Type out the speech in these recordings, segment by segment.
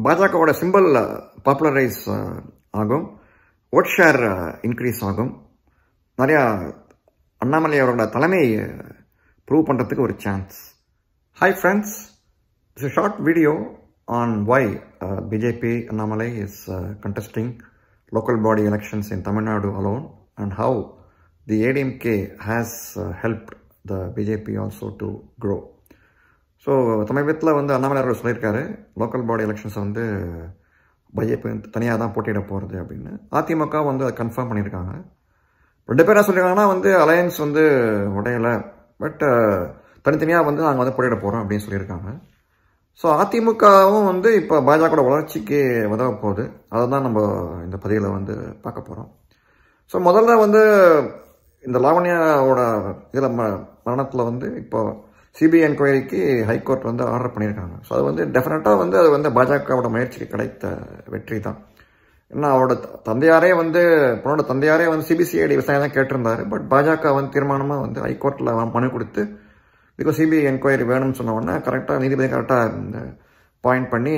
பாஜகவோட simple popularise ஆகும் vote share increase ஆகும் நிறையா அண்ணாமலை அவரோட தலைமை ப்ரூவ் பண்ணுறதுக்கு ஒரு chance hi friends it's a short video on why uh, BJP Annamalai is uh, contesting local body elections in Tamil Nadu alone and how the ADMK has uh, helped the BJP also to grow. So சமீபத்தில் வந்து அண்ணாமலை அவர்கள் சொல்லியிருக்காரு local body எலெக்ஷன்ஸை வந்து BJP தனியாக தான் போட்டியிட போகிறது அப்படின்னு அதிமுக வந்து அதை கன்ஃபார்ம் பண்ணியிருக்காங்க ரெண்டு பேர் என்ன சொல்லியிருக்காங்கன்னா வந்து அலையன்ஸ் வந்து உடையலை பட் தனித்தனியாக வந்து நாங்கள் வந்து போட்டியிட போகிறோம் அப்படின்னு சொல்லியிருக்காங்க ஸோ அதிமுகவும் வந்து இப்போ பாஜகவோட வளர்ச்சிக்கு உதவ போகுது அதை தான் நம்ம இந்த பதிவில் வந்து பார்க்க போகிறோம் ஸோ முதல்ல வந்து இந்த லாவண்யாவோட இதில் ம மரணத்தில் வந்து இப்போ சிபிஐ என்கொயரிக்கு ஹைகோர்ட் வந்து ஆர்டர் பண்ணியிருக்காங்க ஸோ அது வந்து டெஃபினட்டாக வந்து அது வந்து பாஜகவோட முயற்சிக்கு கிடைத்த வெற்றி தான் ஏன்னா அவரோட த- தந்தையாரே வந்து பொண்ணோட தந்தையாரே வந்து சிபிசிஐடி விவசாயம் தான் கேட்டிருந்தாரு பட் பாஜக வந்து தீர்மானமாக வந்து ஹைகோர்ட்டில் மனு கொடுத்து பிகாஸ் சிபிஐ என்கொயரி வேணும்னு சொன்ன உடனே கரெக்டாக நீதிபதி கரெக்டாக பாயிண்ட் பண்ணி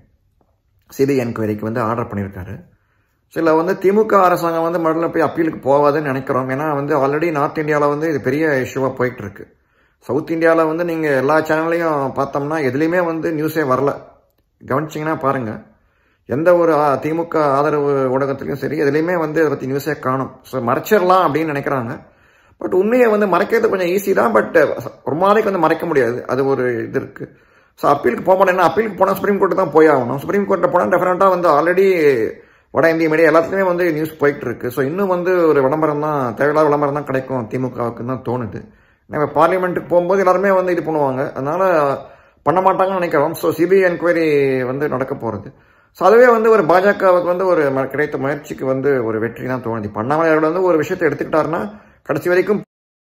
சிபிஐ என்கொயரிக்கு வந்து ஆர்டர் பண்ணியிருக்காரு சில வந்து திமுக அரசாங்கம் வந்து மறுபடியும் போய் அப்பீலுக்கு போகாதுன்னு நினைக்கிறோம் ஏன்னா வந்து ஆல்ரெடி நார்த் இந்தியாவில் வந்து இது பெரிய இஷ்யூவாக போயிட்டு இருக்கு சவுத் இந்தியாவில் வந்து நீங்கள் எல்லா சேனல்லையும் பார்த்தோம்னா எதுலேயுமே வந்து நியூஸே வரல கவனிச்சிங்கன்னா பாருங்கள் எந்த ஒரு ஆ, திமுக ஆதரவு ஊடகத்துலையும் சரி எதுலேயுமே வந்து அதை பற்றி நியூஸே காணும் ஸோ மறைச்சிடலாம் அப்படின்னு நினைக்கிறாங்க பட் உண்மையை வந்து மறைக்கிறது கொஞ்சம் ஈஸி தான் பட் ரொம்ப நாளைக்கு வந்து மறைக்க முடியாது அது ஒரு இது இருக்குது ஸோ அப்பீலுக்கு போக மாட்டேன் அப்பீலுக்கு போனால் சுப்ரீம் கோர்ட்டு தான் போய் ஆகணும் சுப்ரீம் கோர்ட்டில் போனால் டெஃபினட்டாக வந்து ஆல்ரெடி வட இந்திய மீடியா எல்லாத்துலேயுமே வந்து நியூஸ் போயிட்டு இருக்கு ஸோ இன்னும் வந்து ஒரு விளம்பரம் தான் தேவையில்லாத விளம்பரம் தான் கிடைக்கும் திமுகவுக்கு தான் தோணுது நம்ம பார்லிமெண்ட்டுக்கு போகும்போது எல்லாருமே வந்து இது பண்ணுவாங்க அதனால பண்ண மாட்டாங்கன்னு நினைக்கிறோம் ஸோ சிபிஐ என்கொயரி வந்து நடக்க போகிறது ஸோ அதுவே வந்து ஒரு பாஜகவுக்கு வந்து ஒரு ம- கிடைத்த முயற்சிக்கு வந்து ஒரு வெற்றி தான் தோணுது இப்போ அண்ணாமலை அவர்கள் வந்து ஒரு விஷயத்தை எடுத்துக்கிட்டாருன்னா கடைசி வரைக்கும்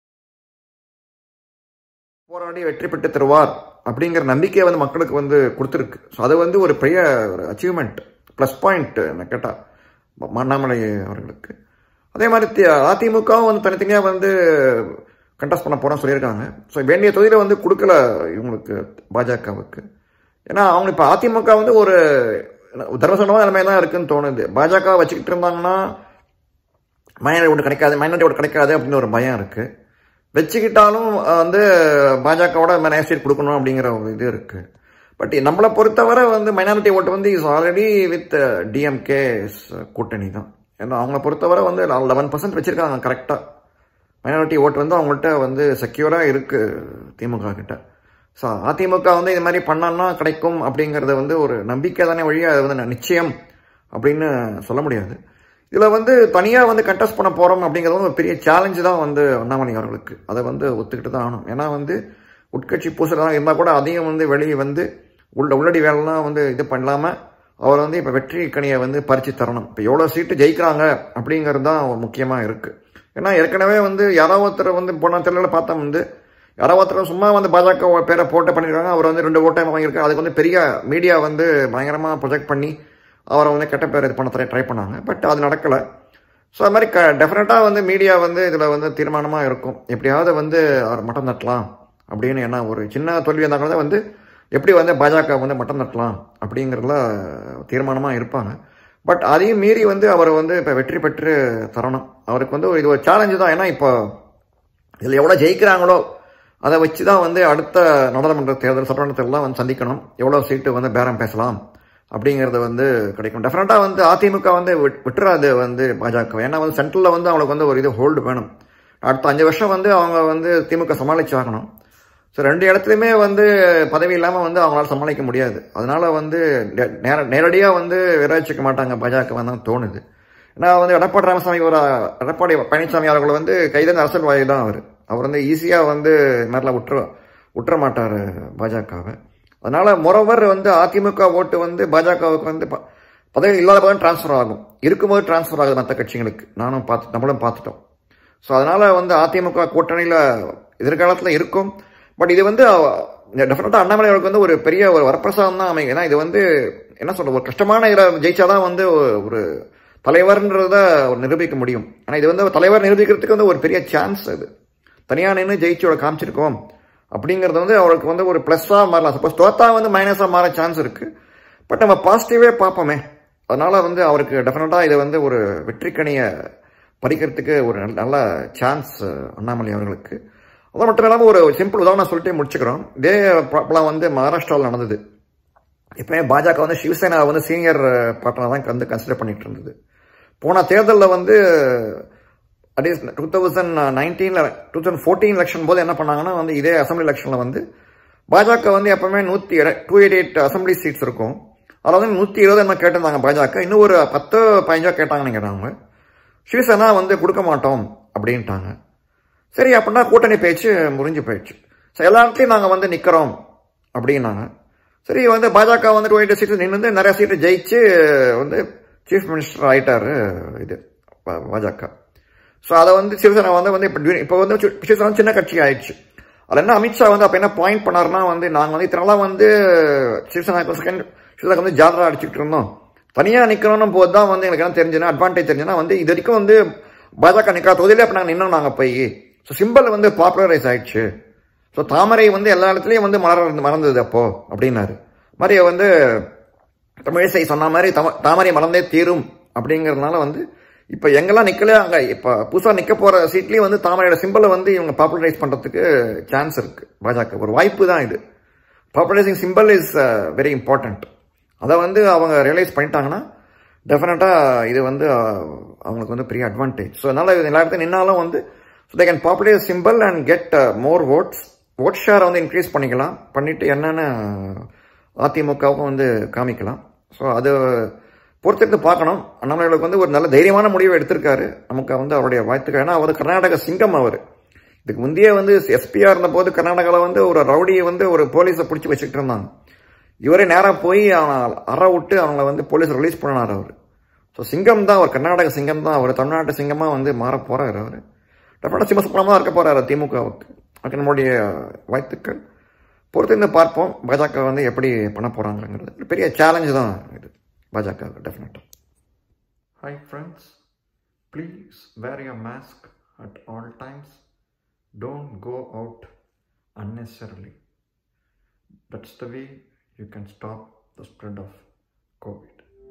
போராடி வெற்றி பெற்று தருவார் அப்படிங்கிற நம்பிக்கையை வந்து மக்களுக்கு வந்து கொடுத்துருக்கு ஸோ அது வந்து ஒரு பெரிய ஒரு அச்சீவ்மெண்ட் ப்ளஸ் பாயிண்ட் என்ன கேட்டால் அண்ணாமலை அவர்களுக்கு அதே மாதிரி தி- அதிமுகவும் வந்து தனித்தனியாக வந்து கண்டஸ்ட் பண்ண போகிறோம்னு சொல்லியிருக்காங்க ஸோ வேண்டிய தொகுதியில் வந்து கொடுக்கல இவங்களுக்கு பாஜகவுக்கு ஏன்னா அவங்க இப்போ அதிமுக வந்து ஒரு தர்மசங்கமாக நிலைமை தான் இருக்குன்னு தோணுது பாஜக வச்சுக்கிட்டு இருந்தாங்கன்னா மைனாரிட்டி ஓட்டு கிடைக்காது மைனாரிட்டி ஓட்டு கிடைக்காது அப்படின்னு ஒரு பயம் இருக்கு வச்சுக்கிட்டாலும் அஹ், வந்து பாஜகவோட நேசீட் கொடுக்கணும் அப்படிங்கிற ஒரு இது இருக்கு பட் நம்மளை பொறுத்தவரை வந்து மைனாரிட்டி ஓட்டு வந்து இஸ் ஆல்ரெடி வித் டிஎம்கே கூட்டணி தான் ஏன்னா அவங்கள பொறுத்தவரை வந்து லெவன் பர்சன்ட் வச்சிருக்காங்க கரெக்டாக மைனாரிட்டி ஓட்டு வந்து அவங்கள்ட்ட வந்து செக்யூராக இருக்கு திமுக கிட்ட ஸோ அதிமுக வந்து இது மாதிரி பண்ணான்னா கிடைக்கும் அப்படிங்கிறத வந்து ஒரு நம்பிக்கை தானே வழியாக அது வந்து நிச்சயம் அப்படின்னு சொல்ல முடியாது இதில் வந்து தனியாக வந்து கண்டெஸ்ட் பண்ண போகிறோம் அப்படிங்கிறது வந்து ஒரு பெரிய சேலஞ்சு தான் வந்து அண்ணாமலை அவர்களுக்கு அதை வந்து ஒத்துக்கிட்டு தான் ஆகணும் ஏன்னா வந்து உட்கட்சி பூசலாம் இருந்தால் கூட அதையும் வந்து வெளியே வந்து உள்ள உள்ளடி வேலைலாம் வந்து இது பண்ணாமல் அவர் வந்து இப்போ வெற்றி கனியை வந்து பறித்து தரணும் இப்போ எவ்வளோ சீட்டு ஜெயிக்கிறாங்க அப்படிங்கிறது தான் முக்கியமாக இருக்குது ஏன்னா ஏற்கனவே வந்து யாரோ ஒருத்தர் வந்து போன தெருவில் பார்த்தா வந்து யாரோ ஒருத்தர் சும்மா வந்து பாஜக பேரை போட்டு பண்ணியிருக்காங்க அவர் வந்து ரெண்டு ஓட்டை வாங்கியிருக்காரு அதுக்கு வந்து பெரிய மீடியா வந்து பயங்கரமாக ப்ரொஜெக்ட் பண்ணி அவரை வந்து கெட்ட பேர் இது பண்ண ட்ரை ட்ரை பண்ணாங்க பட் அது நடக்கலை ஸோ அது மாதிரி க டெஃபினட்டாக வந்து மீடியா வந்து இதில் வந்து தீர்மானமாக இருக்கும் எப்படியாவது வந்து அவர் மட்டம் தட்டலாம் அப்படின்னு என்ன ஒரு சின்ன தோல்வி இருந்தால் கூட வந்து எப்படி வந்து பாஜக வந்து மட்டம் தட்டலாம் அப்படிங்கிறதுல தீர்மானமாக இருப்பாங்க பட் அதையும் மீறி வந்து அவர் வந்து இப்போ வெற்றி பெற்று தரணும் அவருக்கு வந்து ஒரு இது ஒரு சேலஞ்சு தான் ஏன்னா இப்போ இதில் எவ்வளோ ஜெயிக்கிறாங்களோ அதை வச்சு தான் வந்து அடுத்த நாடாளுமன்ற தேர்தல் சட்டமன்றத்திலாம் வந்து சந்திக்கணும் எவ்வளோ சீட்டு வந்து பேரம் பேசலாம் அப்படிங்கிறது வந்து கிடைக்கும் டெஃபினட்டாக வந்து அதிமுக வந்து விட்- விட்டுறாது வந்து பாஜக ஏன்னா வந்து சென்ட்ரலில் வந்து அவங்களுக்கு வந்து ஒரு இது ஹோல்டு வேணும் அடுத்த அஞ்சு வருஷம் வந்து அவங்க வந்து திமுக சமாளிச்சாகணும் ஸோ ரெண்டு இடத்துலையுமே வந்து பதவி இல்லாமல் வந்து அவங்களால சமாளிக்க முடியாது அதனால வந்து நே- நேர நேரடியாக வந்து விராச்சிக்க மாட்டாங்க பாஜக தான் தோணுது ஏன்னா வந்து எடப்பாடி ராமசாமி ஒரு எடப்பாடி பழனிசாமி அவர்கள் வந்து கைதேர்ந்த அரசியல்வாதி தான் அவர் அவர் வந்து ஈஸியாக வந்து இது மாதிரிலாம் விட்டுற விட்டுற மாட்டார் பாஜகவை அதனால மொரவர் வந்து அதிமுக ஓட்டு வந்து பாஜகவுக்கு வந்து ப- பதவி இல்லாத போது டிரான்ஸ்ஃபர் ஆகும் இருக்கும்போது டிரான்ஸ்ஃபர் ஆகுது மற்ற கட்சிகளுக்கு நானும் பார்த்து நம்மளும் பார்த்துட்டோம் ஸோ அதனால வந்து அதிமுக கூட்டணியில் எதிர்காலத்தில் இருக்கும் பட் இது வந்து டெஃபினட்டாக அண்ணாமலை அவருக்கு வந்து ஒரு பெரிய ஒரு வரப்பிரசாதம் தான் அமையும் ஏன்னா இது வந்து என்ன சொல்ற ஒரு கஷ்டமான இதில் ஜெயிச்சாதான் வந்து ஒரு தலைவர்ன்றத ஒரு நிரூபிக்க முடியும் ஆனால் இது வந்து ஒரு தலைவர் நிரூபிக்கிறதுக்கு வந்து ஒரு பெரிய சான்ஸ் அது தனியாக நின்று ஜெயிச்சோட காமிச்சிருக்கோம் அப்படிங்கிறது வந்து அவருக்கு வந்து ஒரு ப்ளஸ்ஸாக மாறலாம் சப்போஸ் தோத்தா வந்து மைனஸாக மாற சான்ஸ் இருக்குது பட் நம்ம பாசிட்டிவே பார்ப்போமே அதனால் வந்து அவருக்கு டெஃபினட்டாக இது வந்து ஒரு வெற்றிக்கணியை பறிக்கிறதுக்கு ஒரு நல்ல- நல்ல சான்ஸ் அண்ணாமலை அவர்களுக்கு அது மட்டும் இல்லாமல் ஒரு சிம்பிள் உதாரணம் சொல்லிட்டு முடிச்சுக்கிறோம் இதே ப்ராப்ளம் வந்து மகாராஷ்டிராவில் நடந்தது இப்போயே பாஜக வந்து சிவசேனா வந்து சீனியர் பார்ட்னர் தான் வந்து கன்சிடர் பண்ணிட்டு இருந்தது போன தேர்தலில் வந்து அட்லீஸ்ட் டூ தௌசண்ட் நைன்டீனில் டூ தௌசண்ட் ஃபோர்டீன் எலெக்ஷன் போது என்ன பண்ணாங்கன்னா வந்து இதே அசம்பிளி எலெக்ஷனில் வந்து பாஜக வந்து எப்பவுமே நூற்றி two eighty eight assembly seats இருக்கும் அதில் வந்து நூற்றி இருபது என்ன கேட்டிருந்தாங்க பாஜக இன்னும் ஒரு பத்து பதினஞ்சா கேட்டாங்கன்னு கேட்டாங்க சிவசேனா வந்து கொடுக்க மாட்டோம் அப்படின்ட்டாங்க சரி அப்படின்னா கூட்டணி பேச்சு முறிஞ்சு போயிடுச்சு ஸோ எல்லா இடத்துலையும் நாங்கள் வந்து நிற்கிறோம் அப்படின்னாங்க சரி வந்து பாஜக வந்து டூ எயிட்டி சீட்டு நின்று நிறைய சீட்டு ஜெயிச்சு வந்து சீஃப் மினிஸ்டர் ஆயிட்டாரு இது பா- பாஜக ஸோ அதை வந்து சிவசேனா வந்து வந்து இப்போ இப்போ வந்து சி- சிவசேனா சின்ன கட்சி ஆயிடுச்சு அதில் என்ன அமித்ஷா வந்து அப்போ என்ன பாயிண்ட் பண்ணாருன்னா வந்து நாங்கள் வந்து இத்தனை நாளா வந்து சிவசேனா செகண்ட் சிவசேனா வந்து ஜாலரா அடிச்சுட்டு இருந்தோம் தனியாக நிற்கணும் போது தான் வந்து எனக்கு என்ன தெரிஞ்சுன்னா அட்வான்டேஜ் தெரிஞ்சுன்னா வந்து இது வரைக்கும் வந்து பாஜக நிற்காத தொகுதியிலே அப்போ நாங்கள் நின்னோம் நாங்கள் போய் ஸோ சிம்பிள் வந்து பாப்புலரைஸ் ஆயிடுச்சு ஸோ தாமரை வந்து எல்லா இடத்துலையும் வந்து மலர் மறந்தது அப்போ அப்படின்னாரு மாதிரி வந்து தமிழிசை சொன்ன மாதிரி தம தாமரை மறந்தே தீரும் அப்படிங்கிறதுனால வந்து இப்போ எங்கெல்லாம் நிற்கல அங்கே இப்போ புதுசாக நிற்க போகிற சீட்லேயும் வந்து தாமரையோட சிம்பிளை வந்து இவங்க பாப்புலரைஸ் பண்ணுறதுக்கு சான்ஸ் இருக்குது பாஜக ஒரு வாய்ப்பு தான் இது popularising symbol is very important அதை வந்து அவங்க ரியலைஸ் பண்ணிட்டாங்கன்னா டெஃபினட்டாக இது வந்து அஹ், அவங்களுக்கு வந்து பெரிய அட்வான்டேஜ் ஸோ அதனால் இது எல்லா இடத்துல நின்னாலும் வந்து so they can popularise symbol and get more votes vote ஷேரை வந்து இன்க்ரீஸ் பண்ணிக்கலாம் பண்ணிவிட்டு என்னென்ன அதிமுகவுக்கும் வந்து காமிக்கலாம் ஸோ அது பொறுத்திருந்து பார்க்கணும் அண்ணாமலைகளுக்கு வந்து ஒரு நல்ல தைரியமான முடிவை எடுத்திருக்காரு நமக்கு வந்து அவருடைய வாழ்த்துக்கள் ஏன்னா அவர் கர்நாடக சிங்கம் அவர் இதுக்கு முந்தைய வந்து எஸ்பியா இருந்த போது கர்நாடகாவில் வந்து ஒரு ரவுடியை வந்து ஒரு போலீஸை பிடிச்சி வச்சுக்கிட்டு இருந்தாங்க இவரே நேராக போய் அவன் அற விட்டு அவங்கள வந்து போலீஸ் ரிலீஸ் பண்ணினார் அவர் ஸோ சிங்கம் தான் அவர் கர்நாடக சிங்கம் தான் அவர் தமிழ்நாட்டு சிங்கமாக வந்து மாற போகிறார் அவர் டெஃபினட்டாக சிம்ம சுப்பனமாக இருக்க போகிறாரு திமுகவுக்கு அதுக்கு நம்மளுடைய வாழ்த்துக்கள் பொறுத்திருந்து பார்ப்போம் பாஜக வந்து எப்படி பண்ண போகிறாங்கிறது ஒரு பெரிய சேலஞ்சு தான் இது பாஜக டெஃபினட்டாக hi friends please wear your mask at all times don't go out unnecessarily. That's the way you can stop the spread of COVID.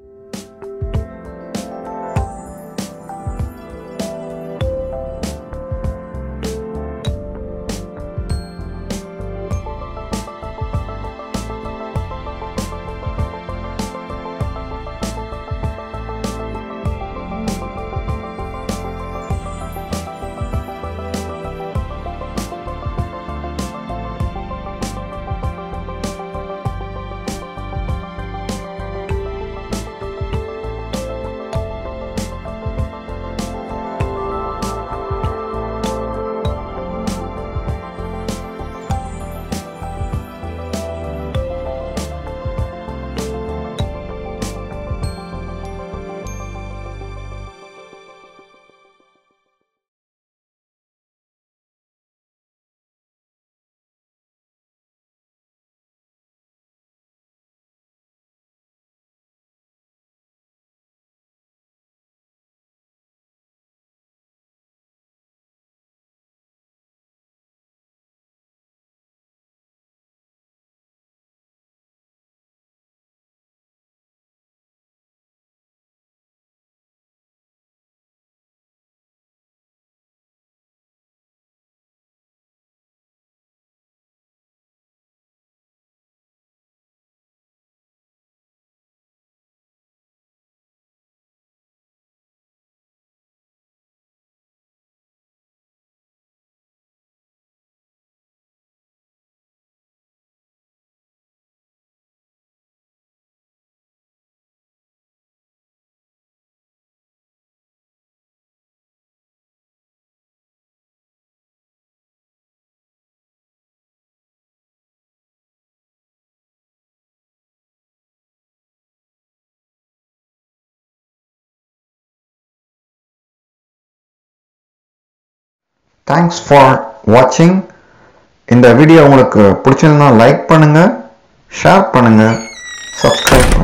Thanks for வாட்சிங் இந்த வீடியோ உங்களுக்கு பிடிச்சிருந்தா லைக் பண்ணுங்க ஷேர் பண்ணுங்க சப்ஸ்கிரைப்